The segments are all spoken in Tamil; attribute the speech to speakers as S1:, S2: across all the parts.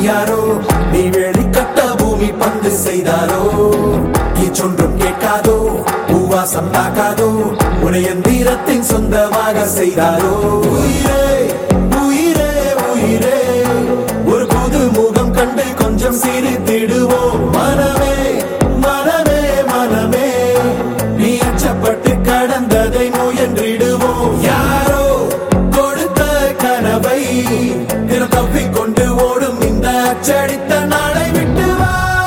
S1: யாரோ நீ வெளிக்கட்ட பூமி பந்து செய்தாரோ சொன்றும் கேட்காதோ பூவாசம் தாக்காதோ உடைய தீரத்தின் சொந்தமாக செய்தாரோ உயிரே உயிரே உயிரே ஒரு புது முகம் கண்டு கொஞ்சம் சிரித்திடுவோம் மனமே மனமே மனமே நீ அச்சப்பட்டு கடந்ததை முயன்றிடுவோம் யாரோ கொடுத்த கனவை தினம் தப்பிக்கொண்டு ஓடும் இந்த அச்சடித்த நாளை விட்டு வா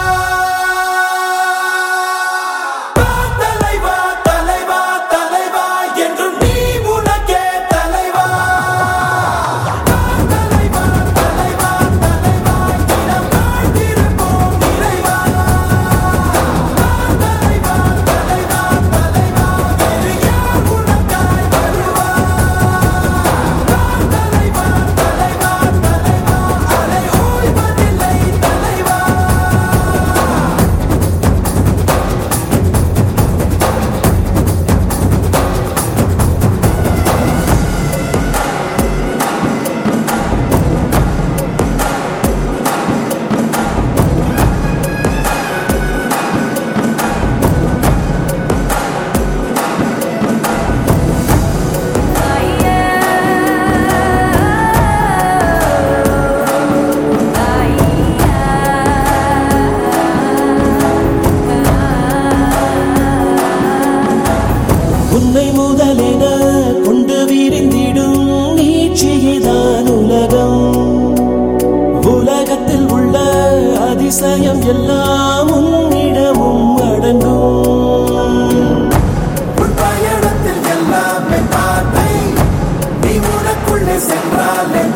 S1: வா தலைவா தலைவா தலைவா என்றும் நீ உனக்கே தலைவா வா தலைவா தலைவா தலைவா இடம் வாழ்ந்திருப்போம் இறைவா வா தலைவா தலைவா தலைவா வேறு யார் உனக்காய் வருவா வா தலைவா தலைவா தலைவா அலை ஓய்வதில்லை தலைவா
S2: உன்னை முதலென கொண்டு விரிந்திடும் நீட்சியேதான் உலகம் உலகத்தில் உள்ள அதிசயம் எல்லாம் உன்னிடமும் அடங்கும்
S1: உன் பயணத்தில் எல்லாமே பார்த்தை நீ உனக்குள்ளே சென்றால் என்ன